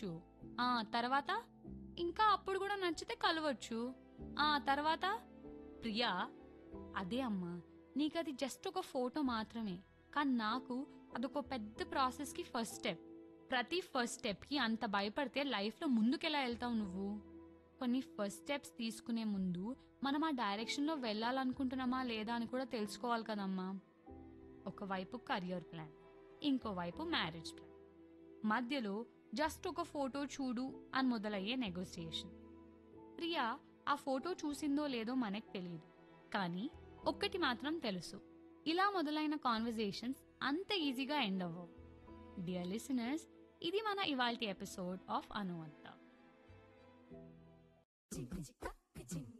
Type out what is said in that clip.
చూడొచ్చు ఆ తర్వాత ఇంకా అప్పుడు కూడా నచ్చితే కలవచ్చు ఆ తర్వాత ప్రియా అదే అమ్మా నీకది జస్ట్ ఒక ఫోటో మాత్రమే కానీ నాకు అదొక పెద్ద ప్రాసెస్కి ఫస్ట్ స్టెప్ ప్రతి ఫస్ట్ స్టెప్కి అంత భయపడితే లైఫ్లో ముందుకెలా వెళ్తావు నువ్వు కొన్ని ఫస్ట్ స్టెప్స్ తీసుకునే ముందు మనం ఆ డైరెక్షన్లో వెళ్ళాలనుకుంటున్నామా లేదా అని కూడా తెలుసుకోవాలి కదమ్మా ఒకవైపు కెరియర్ ప్లాన్ ఇంకోవైపు మ్యారేజ్ ప్లాన్ మధ్యలో జస్ట్ ఒక ఫోటో చూడు అని మొదలయ్యే నెగోసియేషన్ ప్రియా ఆ ఫోటో చూసిందో లేదో మనకు తెలియదు కానీ ఒక్కటి మాత్రం తెలుసు ఇలా మొదలైన కాన్వర్జేషన్స్ అంత ఈజీగా ఎండ్ అవ్వవు డియర్ లిసనర్స్ ఇది మన ఇవాల్టి ఎపిసోడ్ ఆఫ్ అనువంత